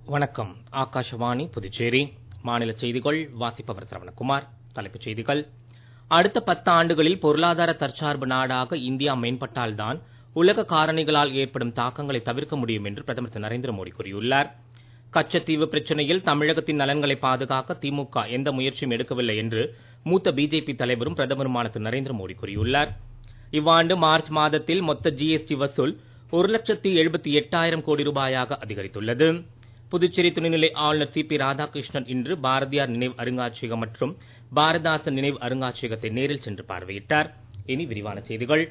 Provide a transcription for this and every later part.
வணக்கம் ஆகாஷவாணி புதுச்சேரி மாநில செய்திகள் வாசிப்பவர் சரவணகுமார் தலைப்புச் செய்திகள் அடுத்த பத்து ஆண்டுகளில் பொருளாதார தற்சார்பு நாடாக இந்தியா மேம்பட்டால்தான் உலக காரணிகளால் ஏற்படும் தாக்கங்களை தவிர்க்க முடியும் என்று பிரதமர் திரு நரேந்திர மோடி கூறியுள்ளார் கச்சத்தீவு பிரச்சனையில் தமிழகத்தின் நலன்களை பாதுகாக்க திமுக எந்த முயற்சியும் எடுக்கவில்லை என்று மூத்த பிஜேபி தலைவரும் பிரதமருமான திரு நரேந்திர மோடி கூறியுள்ளார் இவ்வாண்டு மார்ச் மாதத்தில் மொத்த ஜிஎஸ்டி வசூல் ஒரு லட்சத்தி எழுபத்தி எட்டாயிரம் கோடி ரூபாயாக அதிகரித்துள்ளது புதுச்சேரி துணைநிலை ஆளுநர் சி பி ராதாகிருஷ்ணன் இன்று பாரதியார் நினைவு அருங்காட்சியகம் மற்றும் பாரதாசன் நினைவு அருங்காட்சியகத்தை நேரில் சென்று பார்வையிட்டார் இனி விரிவான செய்திகள்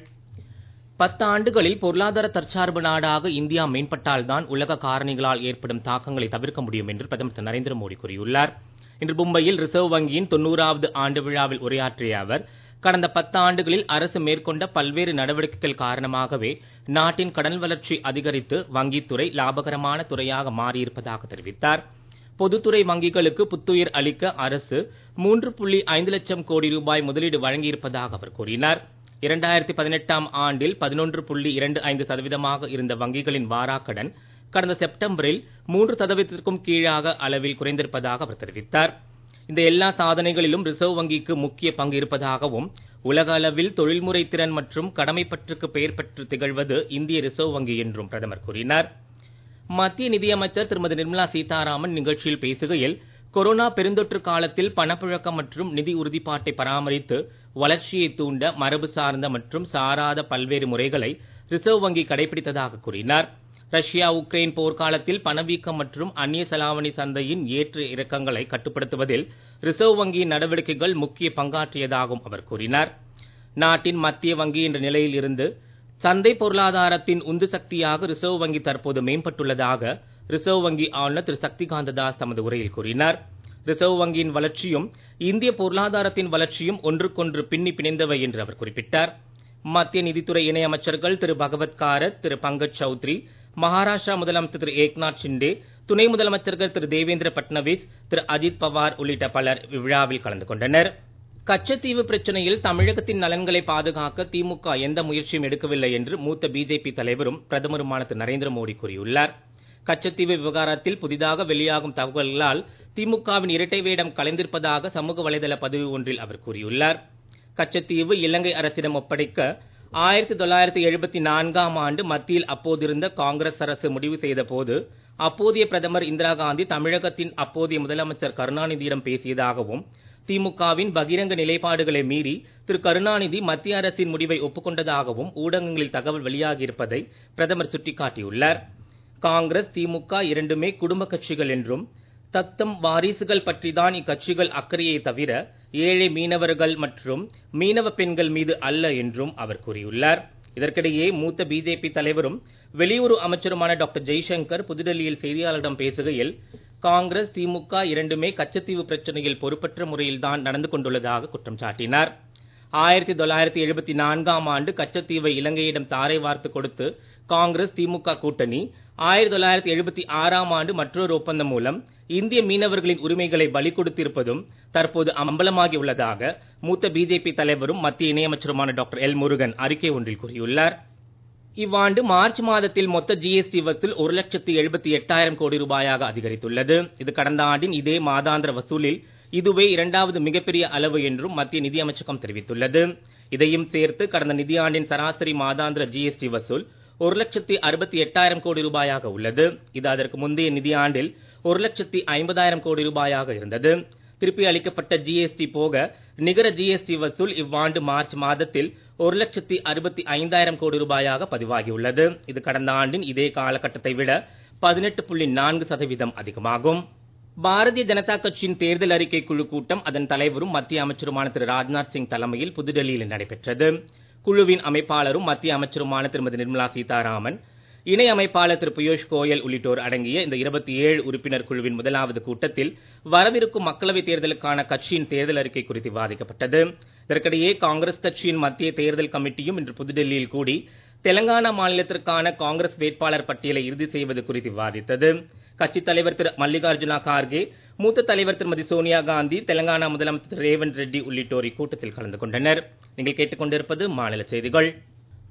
பத்து ஆண்டுகளில் பொருளாதார தற்சார்பு நாடாக இந்தியா மேம்பட்டால்தான் உலக காரணிகளால் ஏற்படும் தாக்கங்களை தவிர்க்க முடியும் என்று பிரதமர் திரு நரேந்திர மோடி கூறியுள்ளார் இன்று மும்பையில் ரிசர்வ் வங்கியின் தொண்ணூறாவது ஆண்டு விழாவில் உரையாற்றிய அவர் கடந்த பத்து ஆண்டுகளில் அரசு மேற்கொண்ட பல்வேறு நடவடிக்கைகள் காரணமாகவே நாட்டின் கடன் வளர்ச்சி அதிகரித்து வங்கித்துறை லாபகரமான துறையாக மாறியிருப்பதாக தெரிவித்தார் பொதுத்துறை வங்கிகளுக்கு புத்துயிர் அளிக்க அரசு மூன்று புள்ளி ஐந்து லட்சம் கோடி ரூபாய் முதலீடு வழங்கியிருப்பதாக அவர் கூறினார் இரண்டாயிரத்தி பதினெட்டாம் ஆண்டில் பதினொன்று புள்ளி இரண்டு ஐந்து சதவீதமாக இருந்த வங்கிகளின் வாராக்கடன் கடந்த செப்டம்பரில் மூன்று சதவீதத்திற்கும் கீழாக அளவில் குறைந்திருப்பதாக அவர் தெரிவித்தார் இந்த எல்லா சாதனைகளிலும் ரிசர்வ் வங்கிக்கு முக்கிய பங்கு இருப்பதாகவும் உலக அளவில் தொழில்முறை திறன் மற்றும் கடமைப்பற்றுக்கு பெயர் பெற்று திகழ்வது இந்திய ரிசர்வ் வங்கி என்றும் பிரதமர் கூறினார் மத்திய நிதியமைச்சர் திருமதி நிர்மலா சீதாராமன் நிகழ்ச்சியில் பேசுகையில் கொரோனா பெருந்தொற்று காலத்தில் பணப்புழக்கம் மற்றும் நிதி உறுதிப்பாட்டை பராமரித்து வளர்ச்சியை தூண்ட மரபு சார்ந்த மற்றும் சாராத பல்வேறு முறைகளை ரிசர்வ் வங்கி கடைபிடித்ததாக கூறினார் ரஷ்யா உக்ரைன் போர்க்காலத்தில் பணவீக்கம் மற்றும் அந்நிய செலாவணி சந்தையின் ஏற்ற இறக்கங்களை கட்டுப்படுத்துவதில் ரிசர்வ் வங்கியின் நடவடிக்கைகள் முக்கிய பங்காற்றியதாகவும் அவர் கூறினார் நாட்டின் மத்திய வங்கி என்ற நிலையில் இருந்து சந்தை பொருளாதாரத்தின் உந்து சக்தியாக ரிசர்வ் வங்கி தற்போது மேம்பட்டுள்ளதாக ரிசர்வ் வங்கி ஆளுநர் திரு சக்திகாந்த தாஸ் தமது உரையில் கூறினார் ரிசர்வ் வங்கியின் வளர்ச்சியும் இந்திய பொருளாதாரத்தின் வளர்ச்சியும் ஒன்றுக்கொன்று பின்னி பிணைந்தவை என்று அவர் குறிப்பிட்டார் மத்திய நிதித்துறை இணையமைச்சர்கள் திரு பகவத் காரத் திரு பங்கஜ் சௌத்ரி மகாராஷ்டிரா முதலமைச்சர் திரு ஏக்நாத் ஷிண்டே துணை முதலமைச்சர்கள் திரு தேவேந்திர பட்னவிஸ் திரு அஜித் பவார் உள்ளிட்ட பலர் இவ்விழாவில் கலந்து கொண்டனர் கச்சத்தீவு பிரச்சனையில் தமிழகத்தின் நலன்களை பாதுகாக்க திமுக எந்த முயற்சியும் எடுக்கவில்லை என்று மூத்த பிஜேபி தலைவரும் பிரதமருமான திரு நரேந்திர மோடி கூறியுள்ளார் கச்சத்தீவு விவகாரத்தில் புதிதாக வெளியாகும் தகவல்களால் திமுகவின் இரட்டை வேடம் கலைந்திருப்பதாக சமூக வலைதள பதிவு ஒன்றில் அவர் கூறியுள்ளார் கச்சத்தீவு இலங்கை அரசிடம் ஒப்படைக்க ஆயிரத்தி தொள்ளாயிரத்தி எழுபத்தி நான்காம் ஆண்டு மத்தியில் அப்போதிருந்த காங்கிரஸ் அரசு முடிவு செய்த போது அப்போதைய பிரதமர் இந்திரா காந்தி தமிழகத்தின் அப்போதைய முதலமைச்சர் கருணாநிதியிடம் பேசியதாகவும் திமுகவின் பகிரங்க நிலைப்பாடுகளை மீறி திரு கருணாநிதி மத்திய அரசின் முடிவை ஒப்புக்கொண்டதாகவும் ஊடகங்களில் தகவல் வெளியாகியிருப்பதை பிரதமர் சுட்டிக்காட்டியுள்ளார் காங்கிரஸ் திமுக இரண்டுமே குடும்ப கட்சிகள் என்றும் தத்தம் வாரிசுகள் பற்றிதான் இக்கட்சிகள் அக்கறையை தவிர ஏழை மீனவர்கள் மற்றும் மீனவ பெண்கள் மீது அல்ல என்றும் அவர் கூறியுள்ளார் இதற்கிடையே மூத்த பிஜேபி தலைவரும் வெளியுறவு அமைச்சருமான டாக்டர் ஜெய்சங்கர் புதுடெல்லியில் செய்தியாளர்களிடம் பேசுகையில் காங்கிரஸ் திமுக இரண்டுமே கச்சத்தீவு பிரச்சனையில் பொறுப்பற்ற முறையில்தான் நடந்து கொண்டுள்ளதாக குற்றம் சாட்டினார் ஆயிரத்தி தொள்ளாயிரத்தி எழுபத்தி நான்காம் ஆண்டு கச்சத்தீவை இலங்கையிடம் தாரை வார்த்து கொடுத்து காங்கிரஸ் திமுக கூட்டணி ஆயிரத்தி தொள்ளாயிரத்தி எழுபத்தி ஆறாம் ஆண்டு மற்றொரு ஒப்பந்தம் மூலம் இந்திய மீனவர்களின் உரிமைகளை பலி கொடுத்திருப்பதும் தற்போது அம்பலமாகி உள்ளதாக மூத்த பிஜேபி தலைவரும் மத்திய இணையமைச்சருமான டாக்டர் எல் முருகன் அறிக்கை ஒன்றில் கூறியுள்ளார் இவ்வாண்டு மார்ச் மாதத்தில் மொத்த ஜிஎஸ்டி வசூல் ஒரு லட்சத்து எழுபத்தி எட்டாயிரம் கோடி ரூபாயாக அதிகரித்துள்ளது இது கடந்த ஆண்டின் இதே மாதாந்திர வசூலில் இதுவே இரண்டாவது மிகப்பெரிய அளவு என்றும் மத்திய நிதியமைச்சகம் தெரிவித்துள்ளது இதையும் சேர்த்து கடந்த நிதியாண்டின் சராசரி மாதாந்திர ஜிஎஸ்டி வசூல் ஒரு லட்சத்தி அறுபத்தி எட்டாயிரம் கோடி ரூபாயாக உள்ளது இது அதற்கு முந்தைய நிதியாண்டில் ஒரு லட்சத்தி ஐம்பதாயிரம் கோடி ரூபாயாக இருந்தது திருப்பி அளிக்கப்பட்ட ஜிஎஸ்டி போக நிகர ஜிஎஸ்டி வசூல் இவ்வாண்டு மார்ச் மாதத்தில் ஒரு லட்சத்தி அறுபத்தி ஐந்தாயிரம் கோடி ரூபாயாக பதிவாகியுள்ளது இது கடந்த ஆண்டின் இதே காலகட்டத்தை விட பதினெட்டு புள்ளி நான்கு சதவீதம் அதிகமாகும் பாரதிய ஜனதா கட்சியின் தேர்தல் அறிக்கை குழு கூட்டம் அதன் தலைவரும் மத்திய அமைச்சருமான திரு ராஜ்நாத் சிங் தலைமையில் புதுடெல்லியில் நடைபெற்றது குழுவின் அமைப்பாளரும் மத்திய அமைச்சருமான திருமதி நிர்மலா சீதாராமன் இணை அமைப்பாளர் திரு பியூஷ் கோயல் உள்ளிட்டோர் அடங்கிய இந்த இருபத்தி ஏழு உறுப்பினர் குழுவின் முதலாவது கூட்டத்தில் வரவிருக்கும் மக்களவைத் தேர்தலுக்கான கட்சியின் தேர்தல் அறிக்கை குறித்து விவாதிக்கப்பட்டது இதற்கிடையே காங்கிரஸ் கட்சியின் மத்திய தேர்தல் கமிட்டியும் இன்று புதுடெல்லியில் கூடி தெலங்கானா மாநிலத்திற்கான காங்கிரஸ் வேட்பாளர் பட்டியலை இறுதி செய்வது குறித்து விவாதித்தது கட்சித் தலைவர் திரு மல்லிகார்ஜுனா கார்கே மூத்த தலைவர் திருமதி சோனியா காந்தி தெலங்கானா முதலமைச்சர் திரு ரேவந்த் ரெட்டி உள்ளிட்டோர் இக்கூட்டத்தில் கலந்து கொண்டனர் நீங்கள் கேட்டுக்கொண்டிருப்பது மாநில செய்திகள்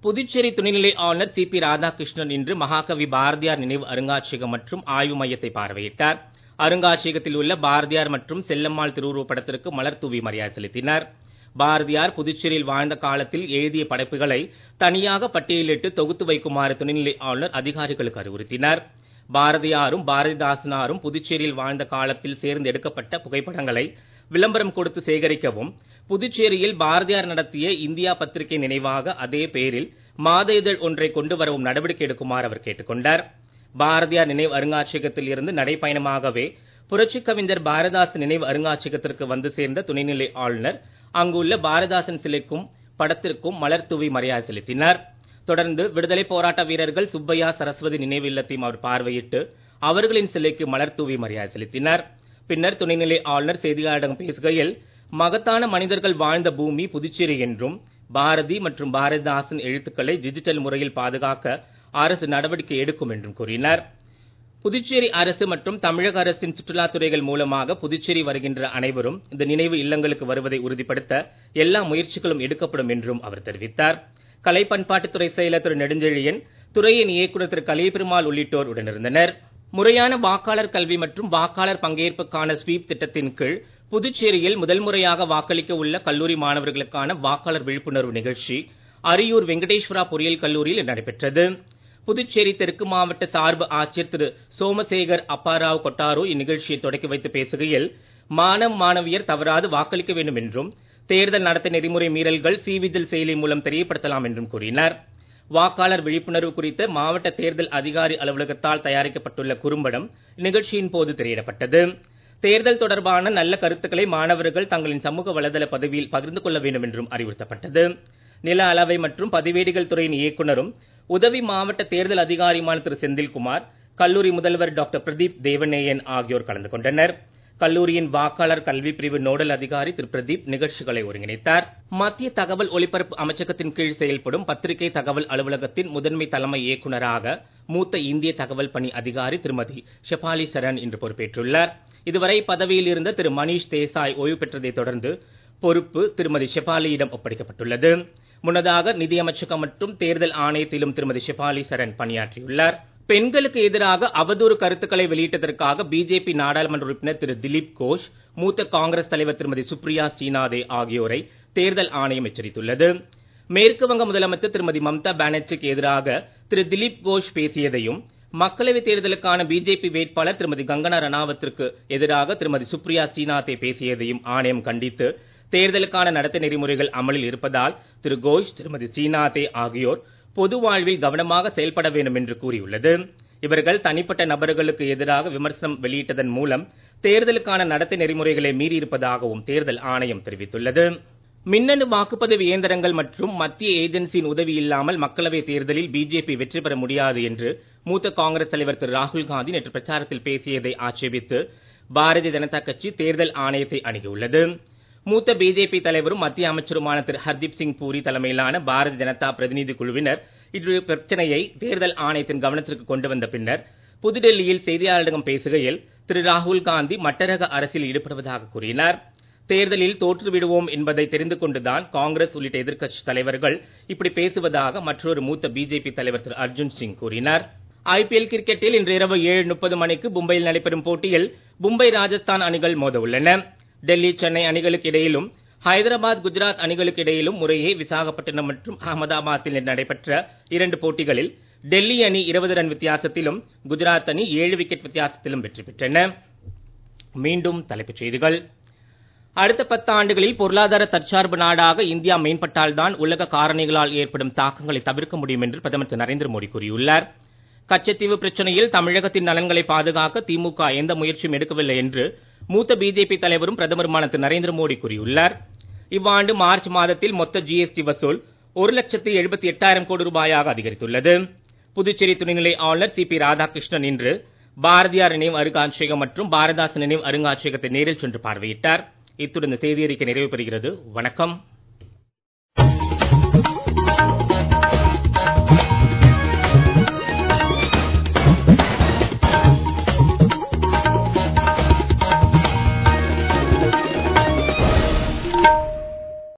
புதுச்சேரி துணைநிலை ஆளுநர் டி பி ராதாகிருஷ்ணன் இன்று மகாகவி பாரதியார் நினைவு அருங்காட்சியகம் மற்றும் ஆய்வு மையத்தை பார்வையிட்டார் அருங்காட்சியகத்தில் உள்ள பாரதியார் மற்றும் செல்லம்மாள் திருவுருவப் படத்திற்கு மலர் தூவி மரியாதை செலுத்தினார் பாரதியார் புதுச்சேரியில் வாழ்ந்த காலத்தில் எழுதிய படைப்புகளை தனியாக பட்டியலிட்டு தொகுத்து வைக்குமாறு துணைநிலை ஆளுநர் அதிகாரிகளுக்கு அறிவுறுத்தினார் பாரதியாரும் பாரதிதாசனாரும் புதுச்சேரியில் வாழ்ந்த காலத்தில் சேர்ந்து எடுக்கப்பட்ட புகைப்படங்களை விளம்பரம் கொடுத்து சேகரிக்கவும் புதுச்சேரியில் பாரதியார் நடத்திய இந்தியா பத்திரிகை நினைவாக அதே பெயரில் மாத இதழ் ஒன்றை கொண்டு வரவும் நடவடிக்கை எடுக்குமாறு அவர் கேட்டுக்கொண்டார் பாரதியார் நினைவு அருங்காட்சியகத்தில் இருந்து நடைப்பயணமாகவே புரட்சிக் கவிஞர் பாரதாசன் நினைவு அருங்காட்சியகத்திற்கு வந்து சேர்ந்த துணைநிலை ஆளுநர் அங்குள்ள பாரதாசன் சிலைக்கும் படத்திற்கும் மலர் தூவி மரியாதை செலுத்தினார் தொடர்ந்து விடுதலை போராட்ட வீரர்கள் சுப்பையா சரஸ்வதி நினைவு இல்லத்தையும் அவர் பார்வையிட்டு அவர்களின் சிலைக்கு மலர் தூவி மரியாதை செலுத்தினார் பின்னர் துணைநிலை ஆளுநர் செய்தியாளர்களிடம் பேசுகையில் மகத்தான மனிதர்கள் வாழ்ந்த பூமி புதுச்சேரி என்றும் பாரதி மற்றும் பாரதிதாசன் எழுத்துக்களை டிஜிட்டல் முறையில் பாதுகாக்க அரசு நடவடிக்கை எடுக்கும் என்றும் கூறினார் புதுச்சேரி அரசு மற்றும் தமிழக அரசின் சுற்றுலாத் துறைகள் மூலமாக புதுச்சேரி வருகின்ற அனைவரும் இந்த நினைவு இல்லங்களுக்கு வருவதை உறுதிப்படுத்த எல்லா முயற்சிகளும் எடுக்கப்படும் என்றும் அவர் தெரிவித்தார் கலை பண்பாட்டுத்துறை செயலர் திரு நெடுஞ்செழியன் துறையின் இயக்குநர் திரு கலைபெருமாள் உள்ளிட்டோர் உடனிருந்தனர் முறையான வாக்காளர் கல்வி மற்றும் வாக்காளர் பங்கேற்புக்கான ஸ்வீப் திட்டத்தின் கீழ் புதுச்சேரியில் முதல் முறையாக வாக்களிக்க உள்ள கல்லூரி மாணவர்களுக்கான வாக்காளர் விழிப்புணர்வு நிகழ்ச்சி அரியூர் வெங்கடேஸ்வரா பொறியியல் கல்லூரியில் நடைபெற்றது புதுச்சேரி தெற்கு மாவட்ட சார்பு ஆட்சியர் திரு சோமசேகர் அப்பாராவ் கொட்டாரோ இந்நிகழ்ச்சியை தொடக்கி வைத்து பேசுகையில் மாணவ மாணவியர் தவறாது வாக்களிக்க வேண்டும் என்றும் தேர்தல் நடத்தை நெறிமுறை மீறல்கள் சிவிஜில் செயலி மூலம் தெரியப்படுத்தலாம் என்றும் கூறினார் வாக்காளர் விழிப்புணர்வு குறித்த மாவட்ட தேர்தல் அதிகாரி அலுவலகத்தால் தயாரிக்கப்பட்டுள்ள குறும்படம் நிகழ்ச்சியின் போது திரையிடப்பட்டது தேர்தல் தொடர்பான நல்ல கருத்துக்களை மாணவர்கள் தங்களின் சமூக வலைதள பதிவில் பகிர்ந்து கொள்ள வேண்டும் என்றும் அறிவுறுத்தப்பட்டது நில அளவை மற்றும் பதிவேடுகள் துறையின் இயக்குனரும் உதவி மாவட்ட தேர்தல் அதிகாரியுமான திரு செந்தில்குமார் கல்லூரி முதல்வர் டாக்டர் பிரதீப் தேவநேயன் ஆகியோர் கலந்து கொண்டனர் கல்லூரியின் வாக்காளர் கல்வி பிரிவு நோடல் அதிகாரி திரு பிரதீப் நிகழ்ச்சிகளை ஒருங்கிணைத்தார் மத்திய தகவல் ஒலிபரப்பு அமைச்சகத்தின் கீழ் செயல்படும் பத்திரிகை தகவல் அலுவலகத்தின் முதன்மை தலைமை இயக்குநராக மூத்த இந்திய தகவல் பணி அதிகாரி திருமதி ஷெபாலி சரண் இன்று பொறுப்பேற்றுள்ளார் இதுவரை பதவியில் இருந்த திரு மணீஷ் தேசாய் ஓய்வு பெற்றதைத் தொடர்ந்து பொறுப்பு திருமதி ஷெபாலியிடம் ஒப்படைக்கப்பட்டுள்ளது முன்னதாக நிதியமைச்சகம் மற்றும் தேர்தல் ஆணையத்திலும் திருமதி ஷெபாலி சரண் பணியாற்றியுள்ளார் பெண்களுக்கு எதிராக அவதூறு கருத்துக்களை வெளியிட்டதற்காக பிஜேபி நாடாளுமன்ற உறுப்பினர் திரு திலீப் கோஷ் மூத்த காங்கிரஸ் தலைவர் திருமதி சுப்ரியா ஸ்ரீநாதே ஆகியோரை தேர்தல் ஆணையம் எச்சரித்துள்ளது மேற்கு வங்க முதலமைச்சர் திருமதி மம்தா பானர்ஜிக்கு எதிராக திரு திலீப் கோஷ் பேசியதையும் மக்களவைத் தேர்தலுக்கான பிஜேபி வேட்பாளர் திருமதி கங்கனா ரணாவத்திற்கு எதிராக திருமதி சுப்ரியா ஸ்ரீநாதே பேசியதையும் ஆணையம் கண்டித்து தேர்தலுக்கான நடத்தை நெறிமுறைகள் அமலில் இருப்பதால் திரு கோஷ் திருமதி ஸ்ரீநாதே ஆகியோர் பொது வாழ்வில் கவனமாக செயல்பட வேண்டும் என்று கூறியுள்ளது இவர்கள் தனிப்பட்ட நபர்களுக்கு எதிராக விமர்சனம் வெளியிட்டதன் மூலம் தேர்தலுக்கான நடத்தை நெறிமுறைகளை மீறியிருப்பதாகவும் தேர்தல் ஆணையம் தெரிவித்துள்ளது மின்னணு வாக்குப்பதிவு இயந்திரங்கள் மற்றும் மத்திய ஏஜென்சியின் உதவி இல்லாமல் மக்களவைத் தேர்தலில் பிஜேபி வெற்றி பெற முடியாது என்று மூத்த காங்கிரஸ் தலைவர் திரு ராகுல் காந்தி நேற்று பிரச்சாரத்தில் பேசியதை ஆட்சேபித்து பாரதிய ஜனதா கட்சி தேர்தல் ஆணையத்தை அணுகியுள்ளது மூத்த பிஜேபி தலைவரும் மத்திய அமைச்சருமான திரு ஹர்தீப் சிங் பூரி தலைமையிலான பாரதிய ஜனதா பிரதிநிதி குழுவினர் இன்று பிரச்சனையை தேர்தல் ஆணையத்தின் கவனத்திற்கு கொண்டு வந்த பின்னர் புதுடெல்லியில் செய்தியாளர்களிடம் பேசுகையில் திரு ராகுல் காந்தி மட்டரக அரசியல் ஈடுபடுவதாக கூறினார் தேர்தலில் தோற்றுவிடுவோம் என்பதை தெரிந்து கொண்டுதான் காங்கிரஸ் உள்ளிட்ட எதிர்க்கட்சி தலைவர்கள் இப்படி பேசுவதாக மற்றொரு மூத்த பிஜேபி தலைவர் திரு அர்ஜுன் சிங் கூறினார் ஐபிஎல் கிரிக்கெட்டில் இன்று இரவு ஏழு முப்பது மணிக்கு மும்பையில் நடைபெறும் போட்டியில் மும்பை ராஜஸ்தான் அணிகள் மோத உள்ளன டெல்லி சென்னை அணிகளுக்கு இடையிலும் ஹைதராபாத் குஜராத் அணிகளுக்கு இடையிலும் முறையே விசாகப்பட்டினம் மற்றும் அகமதாபாத்தில் நடைபெற்ற இரண்டு போட்டிகளில் டெல்லி அணி இருபது ரன் வித்தியாசத்திலும் குஜராத் அணி ஏழு விக்கெட் வித்தியாசத்திலும் வெற்றி பெற்றன மீண்டும் தலைப்புச் செய்திகள் அடுத்த பத்து ஆண்டுகளில் பொருளாதார தற்சார்பு நாடாக இந்தியா மேம்பட்டால்தான் உலக காரணிகளால் ஏற்படும் தாக்கங்களை தவிர்க்க முடியும் என்று பிரதமர் திரு நரேந்திர மோடி கூறியுள்ளார் கச்சத்தீவு பிரச்சனையில் தமிழகத்தின் நலன்களை பாதுகாக்க திமுக எந்த முயற்சியும் எடுக்கவில்லை என்று மூத்த பிஜேபி தலைவரும் பிரதமருமான திரு நரேந்திர மோடி கூறியுள்ளார் இவ்வாண்டு மார்ச் மாதத்தில் மொத்த ஜிஎஸ்டி வசூல் ஒரு லட்சத்து எழுபத்தி எட்டாயிரம் கோடி ரூபாயாக அதிகரித்துள்ளது புதுச்சேரி துணைநிலை ஆளுநர் சி பி ராதாகிருஷ்ணன் இன்று பாரதியார் நினைவு அருங்காட்சியகம் மற்றும் பாரதாசன் நினைவு அருங்காட்சியகத்தை நேரில் சென்று பார்வையிட்டார் இத்துடன் இந்த செய்தியறிக்கை நிறைவு பெறுகிறது வணக்கம்